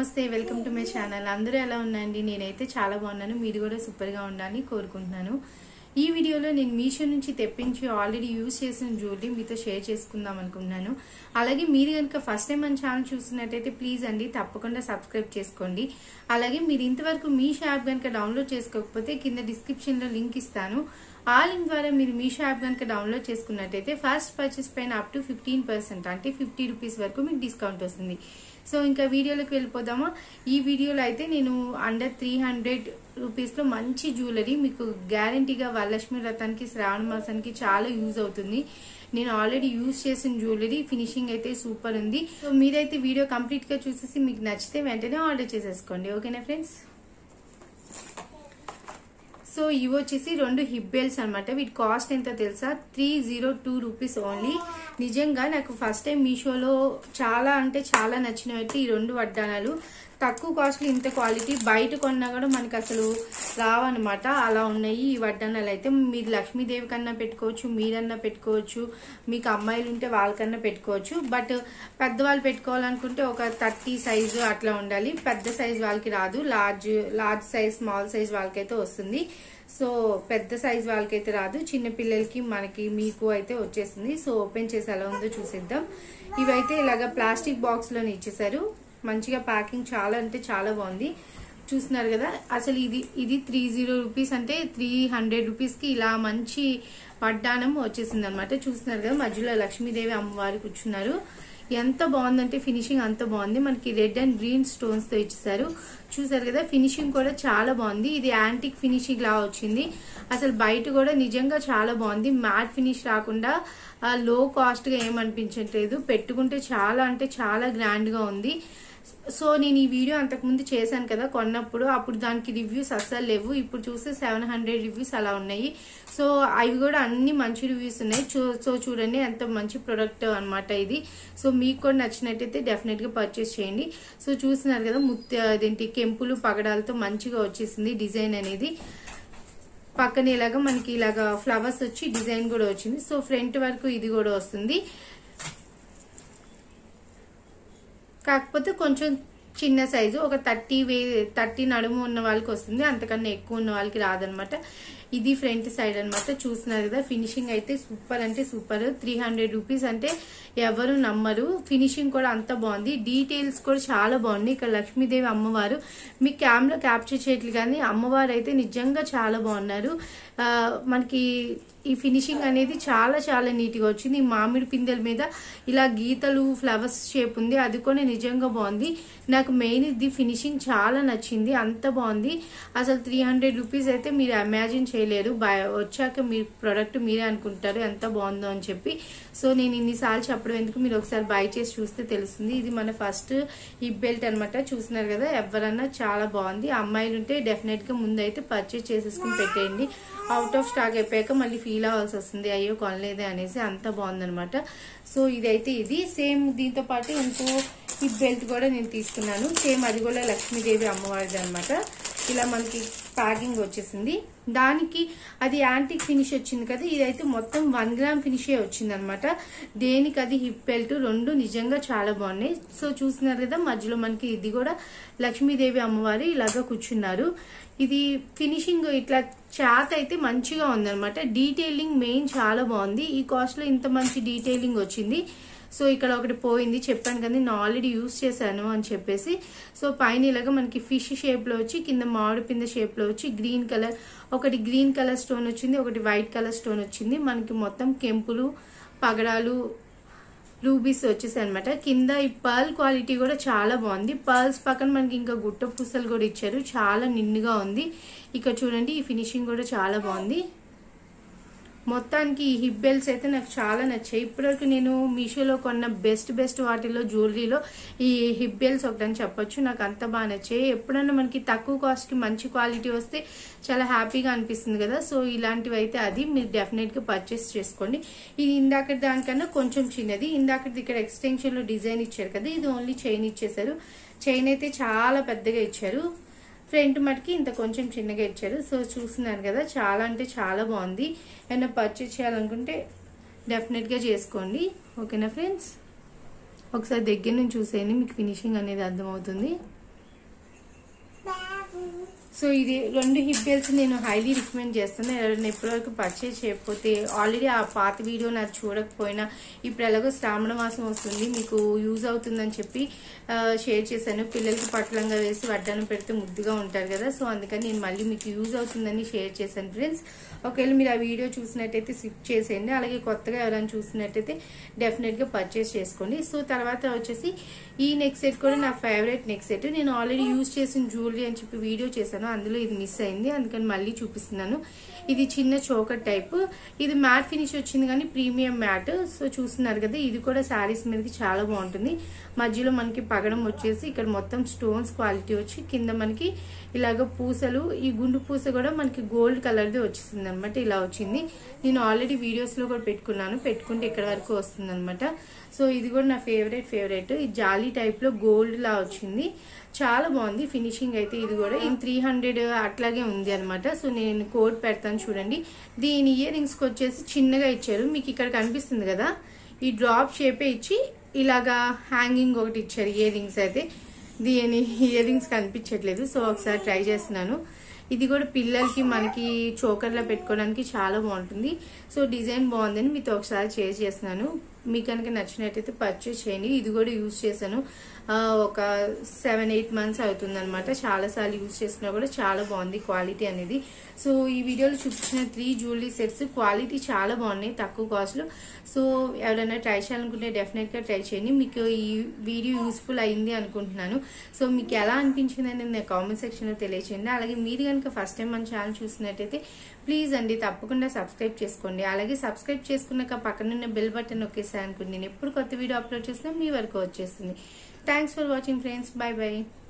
నమస్తే welcome to my channel అందరూ ఎలా ఉన్నాయండి నేనైతే చాలా బాగున్నాను మీరు కూడా సూపర్గా ఉండాలని కోరుకుంటున్నాను ఈ వీడియోలో నేను మీషో నుంచి తెప్పించి ఆల్రెడీ యూజ్ చేసిన జ్యువెలరీ మీతో షేర్ చేసుకుందాం అనుకుంటున్నాను అలాగే మీరు కనుక ఫస్ట్ టైం మన ఛానల్ చూస్తున్నట్టయితే ప్లీజ్ అండి తప్పకుండా సబ్స్క్రైబ్ చేసుకోండి అలాగే మీరు ఇంతవరకు మీషో యాప్ కనుక డౌన్లోడ్ చేసుకోకపోతే కింద డిస్క్రిప్షన్లో లింక్ ఇస్తాను ఆ లింక్ ద్వారా మీరు మీషో యాప్ కనుక డౌన్లోడ్ చేసుకున్నట్టయితే ఫస్ట్ పర్చేస్ పైన అప్ టు ఫిఫ్టీన్ పర్సెంట్ అంటే ఫిఫ్టీ రూపీస్ వరకు మీకు డిస్కౌంట్ వస్తుంది సో ఇంకా వీడియోలోకి వెళ్ళిపోదామా ఈ వీడియోలో అయితే నేను అండర్ త్రీ హండ్రెడ్ రూపీస్లో మంచి జ్యువెలరీ మీకు గ్యారంటీగా వరలక్ష్మి వ్రతానికి శ్రావణ మాసానికి చాలా యూజ్ అవుతుంది నేను ఆల్రెడీ యూజ్ చేసిన జ్యువెలరీ ఫినిషింగ్ అయితే సూపర్ ఉంది సో మీరైతే వీడియో కంప్లీట్గా చూసేసి మీకు నచ్చితే వెంటనే ఆర్డర్ చేసేసుకోండి ఓకేనా ఫ్రెండ్స్ సో ఇవి వచ్చేసి రెండు హిప్ బెల్ట్స్ అనమాట వీటి కాస్ట్ ఎంతో తెలుసా three zero two rupees only నిజంగా నాకు ఫస్ట్ టైం మీషోలో చాలా అంటే చాలా నచ్చినవి ఈ రెండు వడ్డానాలు తక్కువ కాస్ట్లో ఇంత క్వాలిటీ బయట కొన్నా కూడా మనకి అసలు రావన్నమాట అలా ఉన్నాయి ఈ వడ్డానాలు అయితే మీరు లక్ష్మీదేవి కన్నా పెట్టుకోవచ్చు మీరన్నా పెట్టుకోవచ్చు మీకు అమ్మాయిలు ఉంటే వాళ్ళకన్నా పెట్టుకోవచ్చు బట్ పెద్దవాళ్ళు పెట్టుకోవాలనుకుంటే ఒక థర్టీ సైజు అట్లా ఉండాలి పెద్ద సైజ్ వాళ్ళకి రాదు large large size small size వాళ్ళకైతే వస్తుంది సో పెద్ద సైజ్ వాళ్ళకైతే రాదు చిన్న పిల్లలకి మనకి మీకు అయితే వచ్చేసింది సో ఓపెన్ చేసి ఎలా ఉందో చూసేద్దాం ఇవైతే ఇలాగ ప్లాస్టిక్ బాక్స్ లోనే ఇచ్చేసారు మంచిగా ప్యాకింగ్ చాలా అంటే చాలా బాగుంది చూస్తున్నారు కదా అసలు ఇది ఇది త్రీ జీరో రూపీస్ అంటే త్రీ హండ్రెడ్ రూపీస్కి ఇలా మంచి వడ్డానం వచ్చేసింది అనమాట చూస్తున్నారు కదా మధ్యలో లక్ష్మీదేవి అమ్మవారు కూర్చున్నారు ఎంత బాగుందంటే ఫినిషింగ్ అంత బాగుంది మనకి రెడ్ అండ్ గ్రీన్ స్టోన్స్ తో ఇచ్చేసారు చూసారు కదా ఫినిషింగ్ కూడా చాలా బాగుంది ఇది యాంటిక్ ఫినిషింగ్ లా వచ్చింది అసలు బయట కూడా నిజంగా చాలా బాగుంది మ్యాట్ ఫినిష్ రాకుండా లో కాస్ట్ గా ఏమనిపించట్లేదు పెట్టుకుంటే చాలా అంటే చాలా గ్రాండ్ గా ఉంది సో నేను ఈ వీడియో అంతకుముందు చేశాను కదా కొన్నప్పుడు అప్పుడు దానికి రివ్యూస్ అస్సలు లేవు ఇప్పుడు చూస్తే సెవెన్ హండ్రెడ్ రివ్యూస్ అలా ఉన్నాయి సో అవి కూడా అన్ని మంచి రివ్యూస్ ఉన్నాయి సో చూడండి ఎంత మంచి ప్రొడక్ట్ అనమాట ఇది సో మీకు కూడా నచ్చినట్టయితే డెఫినెట్ గా పర్చేస్ చేయండి సో చూస్తున్నారు కదా ముత్య అదేంటి కెంపులు పగడాలతో మంచిగా వచ్చేసింది డిజైన్ అనేది పక్కన ఇలాగా మనకి ఇలాగా ఫ్లవర్స్ వచ్చి డిజైన్ కూడా వచ్చింది సో ఫ్రంట్ వరకు ఇది కూడా వస్తుంది కాకపోతే కొంచెం చిన్న సైజు ఒక థర్టీ వే థర్టీ నడుము ఉన్న వాళ్ళకి వస్తుంది అంతకన్నా ఎక్కువ ఉన్న వాళ్ళకి రాదనమాట ఇది ఫ్రంట్ సైడ్ అనమాట చూస్తున్నారు కదా ఫినిషింగ్ అయితే సూపర్ అంటే సూపర్ త్రీ హండ్రెడ్ రూపీస్ అంటే ఎవరు నమ్మరు ఫినిషింగ్ కూడా అంత బాగుంది డీటెయిల్స్ కూడా చాలా బాగుంది ఇక్కడ లక్ష్మీదేవి అమ్మవారు మీ కెమెరా క్యాప్చర్ చేయట్లు కానీ అమ్మవారు అయితే నిజంగా చాలా బాగున్నారు మనకి ఈ ఫినిషింగ్ అనేది చాలా చాలా నీట్గా వచ్చింది ఈ మామిడి పిందెల మీద ఇలా గీతలు ఫ్లవర్స్ షేప్ ఉంది అది కూడా నిజంగా బాగుంది నాకు మెయిన్ ఇది ఫినిషింగ్ చాలా నచ్చింది అంత బాగుంది అసలు త్రీ హండ్రెడ్ రూపీస్ అయితే మీరు ఇమాజిన్ చేయలేరు వచ్చాక మీరు ప్రొడక్ట్ మీరే అనుకుంటారు ఎంత బాగుందో అని చెప్పి సో నేను ఇన్నిసార్లు చెప్పడం ఎందుకు మీరు ఒకసారి బై చేసి చూస్తే తెలుస్తుంది ఇది మన ఫస్ట్ హిప్ బెల్ట్ అనమాట చూస్తున్నారు కదా ఎవరన్నా చాలా బాగుంది అమ్మాయిలు ఉంటే డెఫినెట్ గా ముందు అయితే పర్చేస్ చేసేసుకుని పెట్టేయండి అవుట్ ఆఫ్ స్టాక్ అయిపోయాక మళ్ళీ ఫీల్ అవ్వాల్సి వస్తుంది అయ్యో కొనలేదే అనేసి అంత బాగుందనమాట సో ఇదైతే ఇది సేమ్ దీంతో పాటు ఇంకో హిప్ బెల్ట్ కూడా నేను తీసుకున్నాను సేమ్ అది కూడా లక్ష్మీదేవి అమ్మవారిది అనమాట ఇలా మనకి ప్యాకింగ్ వచ్చేసింది దానికి అది యాంటిక్ ఫినిష్ వచ్చింది కదా ఇదైతే మొత్తం వన్ గ్రామ్ ఫినిషే వచ్చింది అనమాట దేనికి అది హిప్ బెల్ట్ రెండు నిజంగా చాలా బాగున్నాయి సో చూస్తున్నారు కదా మధ్యలో మనకి ఇది కూడా లక్ష్మీదేవి అమ్మవారు ఇలాగా కూర్చున్నారు ఇది ఫినిషింగ్ ఇట్లా చాత్ అయితే మంచిగా ఉందన్నమాట డీటెయిలింగ్ మెయిన్ చాలా బాగుంది ఈ కాస్ట్ లో ఇంత మంచి డీటెయిలింగ్ వచ్చింది సో ఇక్కడ ఒకటి పోయింది చెప్పాను కదా నేను ఆల్రెడీ యూస్ చేశాను అని చెప్పేసి సో పైన ఇలాగా మనకి ఫిష్ షేప్ లో వచ్చి కింద మామిడి పింద షేప్ లో వచ్చి గ్రీన్ కలర్ ఒకటి గ్రీన్ కలర్ స్టోన్ వచ్చింది ఒకటి వైట్ కలర్ స్టోన్ వచ్చింది మనకి మొత్తం కెంపులు పగడాలు రూబీస్ వచ్చేసాయి అనమాట కింద ఈ పర్ల్ క్వాలిటీ కూడా చాలా బాగుంది పర్ల్స్ పక్కన మనకి ఇంకా గుట్ట పూసలు కూడా ఇచ్చారు చాలా నిన్నుగా ఉంది ఇక్కడ చూడండి ఈ ఫినిషింగ్ కూడా చాలా బాగుంది మొత్తానికి ఈ హిప్ బెల్ట్స్ అయితే నాకు చాలా నచ్చాయి ఇప్పటివరకు నేను మీషోలో కొన్న బెస్ట్ బెస్ట్ వాటిలో జ్యువెలరీలో ఈ హిప్ బెల్ట్స్ ఒకటని చెప్పొచ్చు నాకు అంత బాగా నచ్చాయి ఎప్పుడన్నా మనకి తక్కువ కాస్ట్కి మంచి క్వాలిటీ వస్తే చాలా హ్యాపీగా అనిపిస్తుంది కదా సో ఇలాంటివి అయితే అది మీరు డెఫినెట్గా పర్చేస్ చేసుకోండి ఇది ఇందాక దానికన్నా కొంచెం చిన్నది ఇందాకది ఇక్కడ ఎక్స్టెన్షన్లో డిజైన్ ఇచ్చారు కదా ఇది ఓన్లీ చైన్ ఇచ్చేసారు చైన్ అయితే చాలా పెద్దగా ఇచ్చారు ఫ్రంట్ మటుకి ఇంత కొంచెం చిన్నగా ఇచ్చారు సో చూస్తున్నారు కదా చాలా అంటే చాలా బాగుంది ఏమైనా పర్చేస్ చేయాలనుకుంటే డెఫినెట్గా చేసుకోండి ఓకేనా ఫ్రెండ్స్ ఒకసారి దగ్గర నుంచి చూసేయండి మీకు ఫినిషింగ్ అనేది అర్థమవుతుంది సో ఇది రెండు హిప్ బెల్ట్స్ నేను హైలీ రికమెండ్ చేస్తాను ఎవరైనా ఇప్పటివరకు పర్చేస్ చేయకపోతే ఆల్రెడీ ఆ పాత వీడియో నాకు చూడకపోయినా ఇప్పుడు ఎలాగో శ్రావణ మాసం వస్తుంది మీకు యూజ్ అవుతుందని చెప్పి ఆ, షేర్ చేశాను పిల్లలకి పట్లంగా వేసి వడ్డాను పెడితే ముద్దుగా ఉంటారు కదా సో అందుకని నేను మళ్ళీ మీకు యూజ్ అవుతుందని షేర్ చేశాను ఫ్రెండ్స్ ఒకవేళ మీరు ఆ వీడియో చూసినట్టయితే స్కిప్ చేసేయండి అలాగే కొత్తగా ఎవరైనా చూసినట్టయితే డెఫినెట్గా పర్చేస్ చేసుకోండి సో తర్వాత వచ్చేసి ఈ నెక్ సెట్ కూడా నా ఫేవరెట్ నెక్ సెట్ నేను ఆల్రెడీ యూజ్ చేసిన జ్యువెలరీ అని చెప్పి వీడియో చేశాను అందులో ఇది మిస్ అయింది అందుకని మళ్ళీ చూపిస్తున్నాను ఇది చిన్న చోకర్ టైప్ ఇది మ్యాట్ ఫినిష్ వచ్చింది కానీ ప్రీమియం మ్యాట్ సో చూస్తున్నారు కదా ఇది కూడా శారీస్ మీదకి చాలా బాగుంటుంది మధ్యలో మనకి పగడం వచ్చేసి ఇక్కడ మొత్తం స్టోన్స్ క్వాలిటీ వచ్చి కింద మనకి ఇలాగ పూసలు ఈ గుండు పూస కూడా మనకి గోల్డ్ కలర్ది వచ్చేసింది అనమాట ఇలా వచ్చింది నేను ఆల్రెడీ వీడియోస్ లో కూడా పెట్టుకున్నాను పెట్టుకుంటే ఇక్కడ వరకు వస్తుంది అనమాట సో ఇది కూడా నా ఫేవరెట్ ఫేవరెట్ ఈ జాలీ టైప్ లో గోల్డ్ లా వచ్చింది చాలా బాగుంది ఫినిషింగ్ అయితే ఇది కూడా ఇన్ త్రీ హండ్రెడ్ అట్లాగే ఉంది అనమాట సో నేను కోడ్ పెడతాను చూడండి దీని ఇయర్ రింగ్స్ వచ్చేసి చిన్నగా ఇచ్చారు మీకు ఇక్కడ కనిపిస్తుంది కదా ఈ డ్రాప్ షేపే ఇచ్చి ఇలాగా హ్యాంగింగ్ ఒకటి ఇచ్చారు ఇయర్ రింగ్స్ అయితే దీని ఇయర్ రింగ్స్ కనిపించట్లేదు సో ఒకసారి ట్రై చేస్తున్నాను ఇది కూడా పిల్లలకి మనకి చోకర్లో పెట్టుకోవడానికి చాలా బాగుంటుంది సో డిజైన్ బాగుందని మీతో ఒకసారి షేర్ చేస్తున్నాను మీకు కనుక నచ్చినట్టయితే పర్చేస్ చేయండి ఇది కూడా యూజ్ చేశాను ఆ, ఒక సెవెన్ ఎయిట్ మంత్స్ అవుతుంది అనమాట చాలా సార్లు యూజ్ చేసినా కూడా చాలా బాగుంది క్వాలిటీ అనేది సో ఈ వీడియోలో చూపించిన త్రీ జ్యువెలరీ సెట్స్ క్వాలిటీ చాలా బాగున్నాయి తక్కువ కాస్ట్లో సో ఎవరైనా ట్రై చేయాలనుకుంటే డెఫినెట్గా ట్రై చేయండి మీకు ఈ వీడియో యూస్ఫుల్ అయింది అనుకుంటున్నాను సో మీకు ఎలా అనిపించింది అనేది నా కామెంట్ సెక్షన్లో తెలియచేయండి అలాగే మీరు కనుక ఫస్ట్ టైం మన ఛానల్ చూసినట్టయితే ప్లీజ్ అండి తప్పకుండా సబ్స్క్రైబ్ చేసుకోండి అలాగే సబ్స్క్రైబ్ చేసుకున్నాక పక్కనున్న బెల్ బటన్ నొక్కేసాను అనుకోండి నేను ఎప్పుడు కొత్త వీడియో అప్లోడ్ చేసినా మీ వరకు వచ్చేస్తుంది thanks for watching friends bye bye